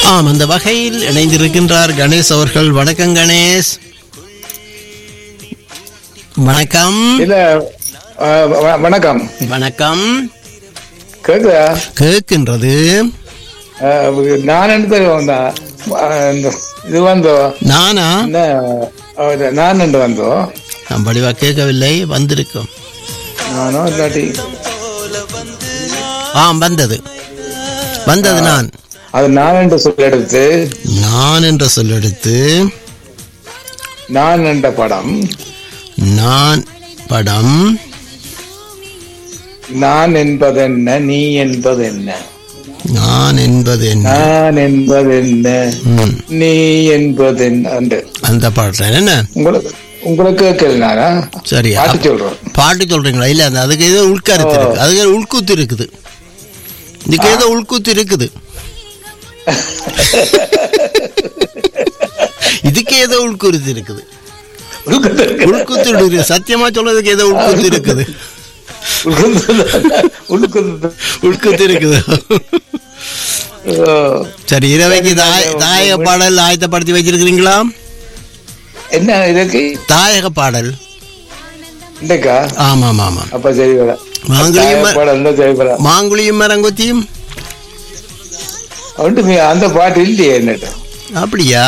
ஆம் அந்த வகையில் இணைந்திருக்கின்றார் கணேஷ் அவர்கள் வணக்கம் கணேஷ் வணக்கம் இல்ல ஆ, வ- வணக்கம் வணக்கம் கேக்குதா கேட்கின்றது ஆ, நான் எடுத்து வந்தா ஆ, இந்த இது வந்தோ நானா என்ன ஆ, இது நான் என்று வந்தோ நான் படிவா கேட்கவில்லை வந்திருக்கும் நானோ இல்லாட்டி ஆம் வந்தது வந்தது நான் அது நான் என்று சொல்ல எடுத்து நான் என்ற சொல்லெடுத்து நான் என்ற படம் நான் படம் நான் என்பது என்ன நீ என்பது என்ன நான் என்பது என்ன நான் என்பது என்ன ம், நீ என்பது என்ன என்று. அந்த பாடல என்ன உங்களுக்கு உங்களுக்கு கேட்கல நானா சரி பாட்டு சொல்றோம் பாட்டு சொல்றீங்களா இல்ல அந்த அதுக்கு ஏதோ உள்கருத்து இருக்கு அதுக்கு ஏதோ உள்கூத்து இருக்குது இதுக்கு ஏதோ உள்கூத்து இருக்குது இதுக்கு ஏதோ உள்குருத்து இருக்குது உள்குத்து இருக்குது சத்தியமா சொல்றதுக்கு ஏதோ உள்குத்து இருக்குது உங்களுக்கு உள்குத்து இருக்குது சரி இரவைக்கு தாய தாயக பாடல் ஆயத்தப்படுத்தி வச்சிருக்கிறீங்களா என்ன இதுக்கு தாயக பாடல் இன்றைக்கா ஆமா ஆமா ஆமா அப்ப சரி வர மாங்குழியும் ம- பாடம் இருந்தா சரி வர மாங்குழியும் மரங்கொத்தியும் ஒன்றுமே அந்த பாட்டு இல்லையே என்னட்டு அப்படியா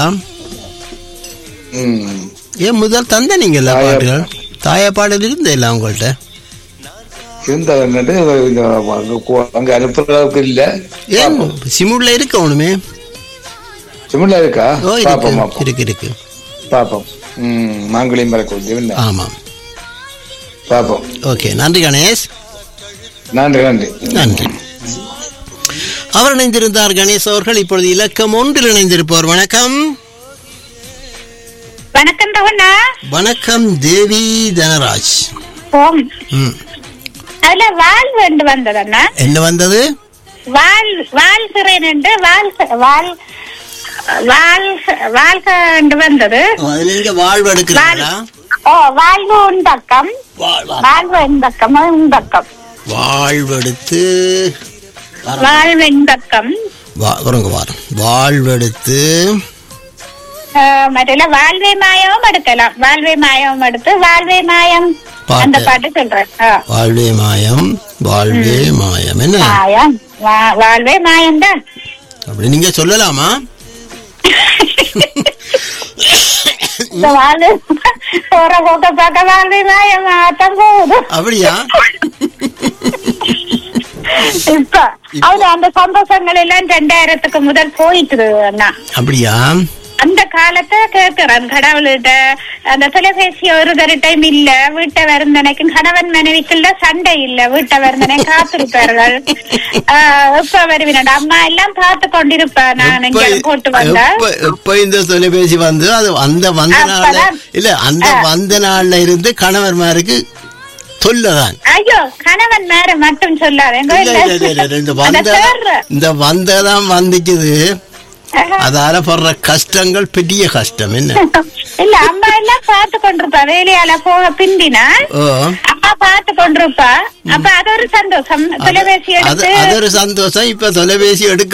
ம் ஏன் முதல் தந்த நீங்கல்ல தாய- பாட்டுகள் தாய பாடல் இருந்தே இல்ல உங்கள்ட்ட இருந்தா என்னட்டு இந்த அங்க கோ- அங்க அனுப்புற அளவுக்கு இல்ல ஏன் சிமுட்ல இருக்க ஒண்ணுமே சிமிழ்ல இருக்கா ஓ பாப்போம் இருக்கு பாப்போம் இருக்கு இருக்கு பாப்போம் ம் மாங்குழி மரக்கூதி என்ன ஆமா பாப்போம் ஓகே நன்றி கணேஷ் நன்றி நன்றி நன்றி அவர் இணைந்திருந்தார் கணேஷ் அவர்கள் இப்பொழுது இலக்கம் ஒன்றில் இணைந்திருப்பவர் வணக்கம் வணக்கம் ரவண்ணா வணக்கம் தேவி தனராஜ் ஓம் ம். அதுல வாழ் வேண்டு வந்ததண்ணா என்ன வந்தது வாழ் வாழ்கிறேன் என்று வாழ் வாழ் வாழ் வாழ்க என்று வந்தது ஓ, அதுல நீங்க வாழ்வு எடுக்கிறீங்களா ஓ வாழ்வு உண்டக்கம் வாழ்- வாழ். வாழ்வு உண்டக்கம் உண்டக்கம் வாழ்வெடுத்து வர- வாழ்வு உண்டக்கம் வா- வருங்க வாரம் வாழ்வெடுத்து மற்ற வாழ்வே மாயமும் எடுக்கலாம் வாழ்வே மாயமும் எடுத்து வாழ்வே மாயம் பாட்டு. அந்த பாட்டு சொல்றேன் ஆ. வாழ்வே மாயம் வாழ்வே மாயம் என்ன மாயம் வா- வாழ்வே மாயம் தான் அப்படி நீங்க சொல்லலாமா இந்த வாழ்வு போற போக்க பார்க்க வாழ்வே மாயம் ஆட்டம் போகுது அப்படியா இப்ப அவரு அந்த சந்தோஷங்கள் எல்லாம் ரெண்டாயிரத்துக்கு முதல் போயிட்டு அண்ணா அப்படியா அந்த காலத்தை கேட்கிறேன் கடவுள்கிட்ட அந்த தொலைபேசி ஒரு தர டைம் இல்ல வீட்டை வருந்தனைக்கும் கணவன் மனைவிக்குள்ள சண்டை இல்ல வீட்டை வருந்தனை காத்திருப்பார்கள் ஆஹ் இப்ப வருவினோட அம்மா எல்லாம் பார்த்து கொண்டிருப்பா நான் எப்ப- இங்க போட்டு வந்தா எப்ப- எப்ப இந்த தொலைபேசி வந்து அது அந்த வந்த நாள்ல அப்பதான். இல்ல அந்த வந்த நாள்ல இருந்து கணவர்மாருக்கு சொல்லதான் ஐயோ கணவன் மேல மட்டும் சொல்லாதேங்க இல்ல, இல்ல, இல்ல, இல்ல, இந்த அந்த வந்த சேர்ற. இந்த வந்ததான் வந்துச்சுது ஆஹா. அதால படுற கஷ்டங்கள் பெரிய கஷ்டம் என்ன இல்ல அம்மா எல்லாம் பார்த்து கொண்டிருப்பா வேலையால போக பிந்தினால் ஓ அம்மா பார்த்து கொண்டிருப்பா அப்ப அது ஒரு சந்தோஷம் தொலைபேசி அது எடுத்து அது ஒரு சந்தோஷம் இப்ப தொலைபேசி எடுக்க